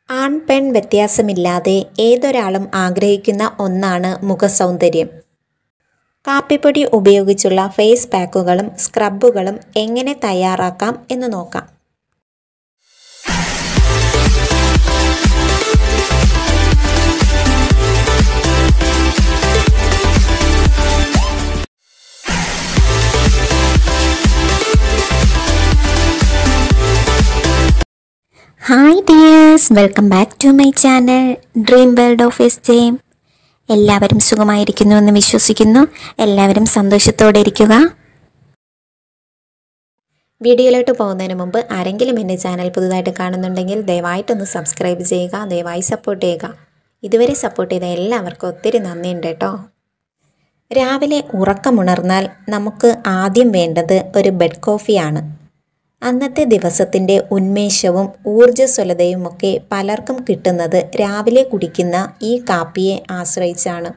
ആൺ പെൺ വ്യത്യാസമില്ലാതെ ഏതൊരാളും ആഗ്രഹിക്കുന്ന ഒന്നാണ് മുഖസൗന്ദര്യം കാപ്പിപ്പൊടി ഉപയോഗിച്ചുള്ള ഫേസ് പാക്കുകളും സ്ക്രബുകളും എങ്ങനെ തയ്യാറാക്കാം എന്ന് നോക്കാം hi dears welcome back to my channel dream world of S ജെയിം എല്ലാവരും സുഖമായിരിക്കുന്നു എന്ന് വിശ്വസിക്കുന്നു എല്ലാവരും സന്തോഷത്തോടെ ഇരിക്കുക വീഡിയോയിലോട്ട് പോകുന്നതിന് മുമ്പ് ആരെങ്കിലും എൻ്റെ ചാനൽ പുതുതായിട്ട് കാണുന്നുണ്ടെങ്കിൽ ദയവായിട്ടൊന്ന് സബ്സ്ക്രൈബ് ചെയ്യുക ദയവായി സപ്പോർട്ട് ചെയ്യുക ഇതുവരെ സപ്പോർട്ട് ചെയ്ത എല്ലാവർക്കും ഒത്തിരി നന്ദിയുണ്ട് കേട്ടോ രാവിലെ ഉറക്കമുണർന്നാൽ നമുക്ക് ആദ്യം വേണ്ടത് ഒരു ബെഡ് കോഫിയാണ് അന്നത്തെ ദിവസത്തിൻ്റെ ഉന്മേഷവും ഊർജ്ജസ്വലതയും ഒക്കെ പലർക്കും കിട്ടുന്നത് രാവിലെ കുടിക്കുന്ന ഈ കാപ്പിയെ ആശ്രയിച്ചാണ്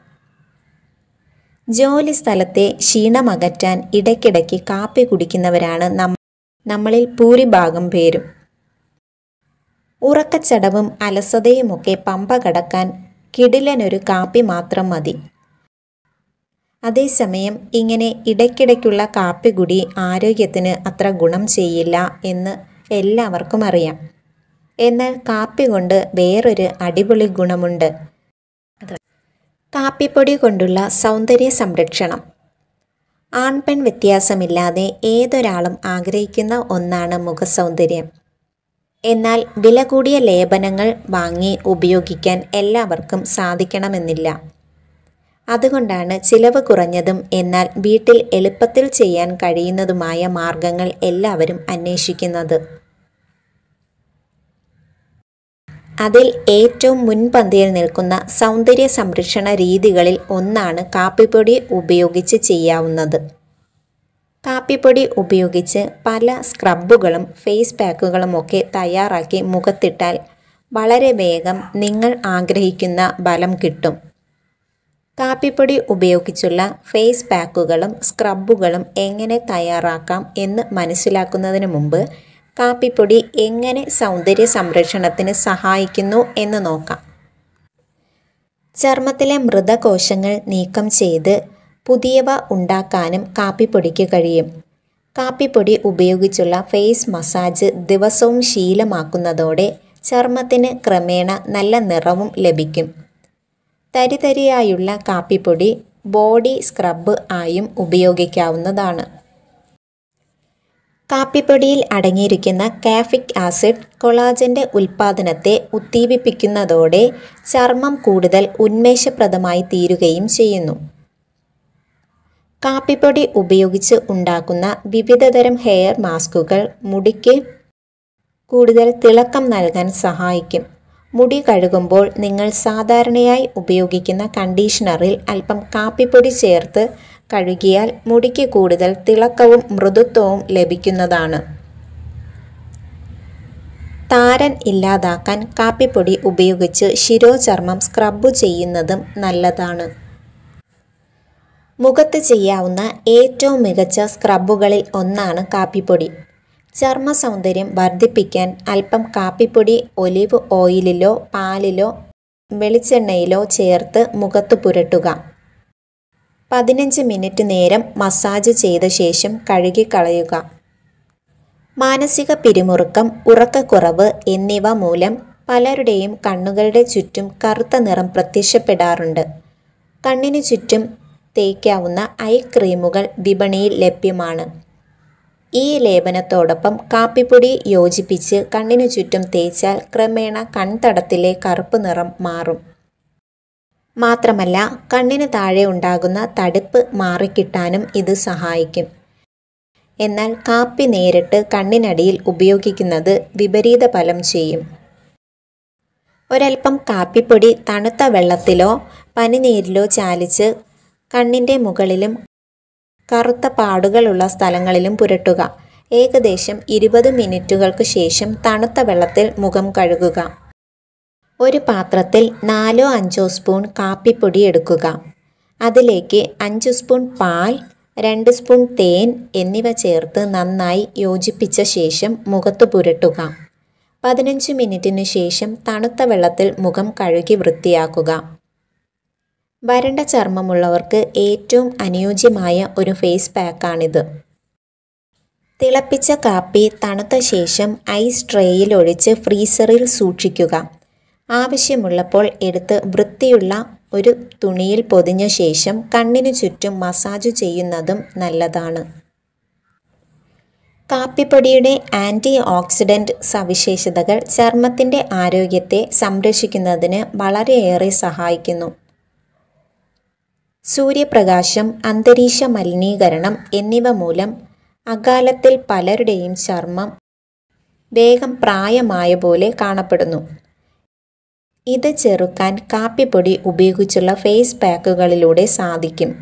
ജോലി സ്ഥലത്തെ ക്ഷീണമകറ്റാൻ ഇടയ്ക്കിടയ്ക്ക് കാപ്പി കുടിക്കുന്നവരാണ് നം നമ്മളിൽ ഭൂരിഭാഗം പേരും ഉറക്കച്ചടവും അലസതയുമൊക്കെ പമ്പ കടക്കാൻ കിടിലനൊരു കാപ്പി മാത്രം മതി അതേസമയം ഇങ്ങനെ ഇടയ്ക്കിടയ്ക്കുള്ള കാപ്പികുടി ആരോഗ്യത്തിന് അത്ര ഗുണം ചെയ്യില്ല എന്ന് എല്ലാവർക്കും അറിയാം എന്നാൽ കാപ്പി കൊണ്ട് വേറൊരു അടിപൊളി ഗുണമുണ്ട് കാപ്പിപ്പൊടി കൊണ്ടുള്ള സൗന്ദര്യ സംരക്ഷണം ആൺപെൺ വ്യത്യാസമില്ലാതെ ഏതൊരാളും ആഗ്രഹിക്കുന്ന ഒന്നാണ് മുഖസൗന്ദര്യം എന്നാൽ വില കൂടിയ ലേപനങ്ങൾ വാങ്ങി ഉപയോഗിക്കാൻ എല്ലാവർക്കും സാധിക്കണമെന്നില്ല അതുകൊണ്ടാണ് ചിലവ് കുറഞ്ഞതും എന്നാൽ വീട്ടിൽ എളുപ്പത്തിൽ ചെയ്യാൻ കഴിയുന്നതുമായ മാർഗങ്ങൾ എല്ലാവരും അന്വേഷിക്കുന്നത് അതിൽ ഏറ്റവും മുൻപന്തിയിൽ നിൽക്കുന്ന സൗന്ദര്യ സംരക്ഷണ രീതികളിൽ ഒന്നാണ് കാപ്പിപ്പൊടി ഉപയോഗിച്ച് ചെയ്യാവുന്നത് കാപ്പിപ്പൊടി ഉപയോഗിച്ച് പല സ്ക്രബുകളും ഫേസ് പാക്കുകളും ഒക്കെ തയ്യാറാക്കി മുഖത്തിട്ടാൽ വളരെ വേഗം നിങ്ങൾ ആഗ്രഹിക്കുന്ന ബലം കിട്ടും കാപ്പിപ്പൊടി ഉപയോഗിച്ചുള്ള ഫേസ് പാക്കുകളും സ്ക്രബുകളും എങ്ങനെ തയ്യാറാക്കാം എന്ന് മനസ്സിലാക്കുന്നതിന് മുമ്പ് കാപ്പിപ്പൊടി എങ്ങനെ സൗന്ദര്യ സംരക്ഷണത്തിന് സഹായിക്കുന്നു എന്ന് നോക്കാം ചർമ്മത്തിലെ മൃതകോശങ്ങൾ നീക്കം ചെയ്ത് പുതിയവ ഉണ്ടാക്കാനും കാപ്പിപ്പൊടിക്ക് കഴിയും കാപ്പിപ്പൊടി ഉപയോഗിച്ചുള്ള ഫേസ് മസാജ് ദിവസവും ശീലമാക്കുന്നതോടെ ചർമ്മത്തിന് ക്രമേണ നല്ല നിറവും ലഭിക്കും തരിതരിയായുള്ള കാപ്പിപ്പൊടി ബോഡി സ്ക്രബ് ആയും ഉപയോഗിക്കാവുന്നതാണ് കാപ്പിപ്പൊടിയിൽ അടങ്ങിയിരിക്കുന്ന കാഫിക് ആസിഡ് കൊളാജൻ്റെ ഉൽപ്പാദനത്തെ ഉദ്ദീപിപ്പിക്കുന്നതോടെ ചർമ്മം കൂടുതൽ ഉന്മേഷപ്രദമായി തീരുകയും ചെയ്യുന്നു കാപ്പിപ്പൊടി ഉപയോഗിച്ച് ഉണ്ടാക്കുന്ന വിവിധതരം ഹെയർ മാസ്കുകൾ മുടിക്ക് കൂടുതൽ തിളക്കം നൽകാൻ സഹായിക്കും മുടി കഴുകുമ്പോൾ നിങ്ങൾ സാധാരണയായി ഉപയോഗിക്കുന്ന കണ്ടീഷണറിൽ അല്പം കാപ്പിപ്പൊടി ചേർത്ത് കഴുകിയാൽ മുടിക്ക് കൂടുതൽ തിളക്കവും മൃദുത്വവും ലഭിക്കുന്നതാണ് താരൻ ഇല്ലാതാക്കാൻ കാപ്പിപ്പൊടി ഉപയോഗിച്ച് ശിരോചർമ്മം സ്ക്രബ് ചെയ്യുന്നതും നല്ലതാണ് മുഖത്ത് ചെയ്യാവുന്ന ഏറ്റവും മികച്ച സ്ക്രബുകളിൽ ഒന്നാണ് കാപ്പിപ്പൊടി ചർമ്മ സൗന്ദര്യം വർദ്ധിപ്പിക്കാൻ അല്പം കാപ്പിപ്പൊടി ഒലിവ് ഓയിലിലോ പാലിലോ വെളിച്ചെണ്ണയിലോ ചേർത്ത് മുഖത്ത് പുരട്ടുക പതിനഞ്ച് മിനിറ്റ് നേരം മസാജ് ചെയ്ത ശേഷം കഴുകിക്കളയുക മാനസിക പിരിമുറുക്കം ഉറക്കക്കുറവ് എന്നിവ മൂലം പലരുടെയും കണ്ണുകളുടെ ചുറ്റും കറുത്ത നിറം പ്രത്യക്ഷപ്പെടാറുണ്ട് കണ്ണിനു ചുറ്റും തേക്കാവുന്ന ഐ ക്രീമുകൾ വിപണിയിൽ ലഭ്യമാണ് ഈ ലേപനത്തോടൊപ്പം കാപ്പിപ്പൊടി യോജിപ്പിച്ച് കണ്ണിനു ചുറ്റും തേച്ചാൽ ക്രമേണ കൺതടത്തിലെ കറുപ്പ് നിറം മാറും മാത്രമല്ല കണ്ണിന് താഴെ ഉണ്ടാകുന്ന തടുപ്പ് മാറിക്കിട്ടാനും ഇത് സഹായിക്കും എന്നാൽ കാപ്പി നേരിട്ട് കണ്ണിനടിയിൽ ഉപയോഗിക്കുന്നത് വിപരീത ഫലം ചെയ്യും ഒരൽപ്പം കാപ്പിപ്പൊടി തണുത്ത വെള്ളത്തിലോ പനിനീരിലോ ചാലിച്ച് കണ്ണിൻ്റെ മുകളിലും കറുത്ത പാടുകളുള്ള സ്ഥലങ്ങളിലും പുരട്ടുക ഏകദേശം ഇരുപത് മിനിറ്റുകൾക്ക് ശേഷം തണുത്ത വെള്ളത്തിൽ മുഖം കഴുകുക ഒരു പാത്രത്തിൽ നാലോ അഞ്ചോ സ്പൂൺ കാപ്പിപ്പൊടി എടുക്കുക അതിലേക്ക് അഞ്ച് സ്പൂൺ പാൽ രണ്ട് സ്പൂൺ തേൻ എന്നിവ ചേർത്ത് നന്നായി യോജിപ്പിച്ച ശേഷം മുഖത്ത് പുരട്ടുക പതിനഞ്ച് മിനിറ്റിനു ശേഷം തണുത്ത വെള്ളത്തിൽ മുഖം കഴുകി വൃത്തിയാക്കുക വരണ്ട ചർമ്മമുള്ളവർക്ക് ഏറ്റവും അനുയോജ്യമായ ഒരു ഫേസ് പാക്കാണിത് തിളപ്പിച്ച കാപ്പി തണുത്ത ശേഷം ഐസ് ട്രേയിൽ ഒഴിച്ച് ഫ്രീസറിൽ സൂക്ഷിക്കുക ആവശ്യമുള്ളപ്പോൾ എടുത്ത് വൃത്തിയുള്ള ഒരു തുണിയിൽ പൊതിഞ്ഞ ശേഷം കണ്ണിനു ചുറ്റും മസാജ് ചെയ്യുന്നതും നല്ലതാണ് കാപ്പിപ്പൊടിയുടെ ആൻറ്റി ഓക്സിഡൻറ്റ് സവിശേഷതകൾ ചർമ്മത്തിൻ്റെ ആരോഗ്യത്തെ സംരക്ഷിക്കുന്നതിന് വളരെയേറെ സഹായിക്കുന്നു സൂര്യപ്രകാശം അന്തരീക്ഷ മലിനീകരണം എന്നിവ മൂലം അകാലത്തിൽ പലരുടെയും ചർമ്മം വേഗം പ്രായമായ പോലെ കാണപ്പെടുന്നു ഇത് ചെറുക്കാൻ കാപ്പിപ്പൊടി ഉപയോഗിച്ചുള്ള ഫേസ് പാക്കുകളിലൂടെ സാധിക്കും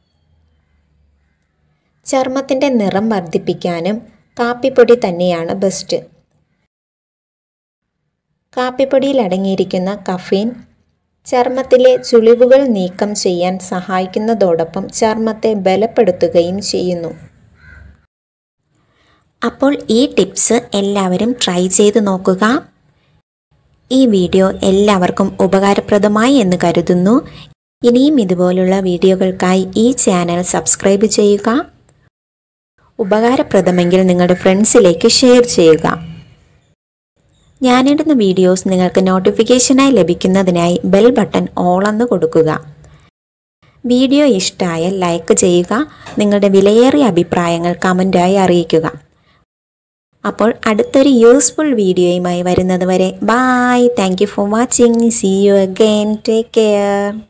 ചർമ്മത്തിൻ്റെ നിറം വർദ്ധിപ്പിക്കാനും കാപ്പിപ്പൊടി തന്നെയാണ് ബെസ്റ്റ് കാപ്പിപ്പൊടിയിൽ അടങ്ങിയിരിക്കുന്ന കഫീൻ ചർമ്മത്തിലെ ചുളിവുകൾ നീക്കം ചെയ്യാൻ സഹായിക്കുന്നതോടൊപ്പം ചർമ്മത്തെ ബലപ്പെടുത്തുകയും ചെയ്യുന്നു അപ്പോൾ ഈ ടിപ്സ് എല്ലാവരും ട്രൈ ചെയ്ത് നോക്കുക ഈ വീഡിയോ എല്ലാവർക്കും ഉപകാരപ്രദമായി എന്ന് കരുതുന്നു ഇനിയും ഇതുപോലുള്ള വീഡിയോകൾക്കായി ഈ ചാനൽ സബ്സ്ക്രൈബ് ചെയ്യുക ഉപകാരപ്രദമെങ്കിൽ നിങ്ങളുടെ ഫ്രണ്ട്സിലേക്ക് ഷെയർ ചെയ്യുക ഞാനിടുന്ന വീഡിയോസ് നിങ്ങൾക്ക് നോട്ടിഫിക്കേഷനായി ലഭിക്കുന്നതിനായി ബെൽ ബട്ടൺ ഓളെന്ന് കൊടുക്കുക വീഡിയോ ഇഷ്ടമായാൽ ലൈക്ക് ചെയ്യുക നിങ്ങളുടെ വിലയേറിയ അഭിപ്രായങ്ങൾ കമൻറ്റായി അറിയിക്കുക അപ്പോൾ അടുത്തൊരു യൂസ്ഫുൾ വീഡിയോയുമായി വരുന്നത് വരെ bye thank you for watching see you again take care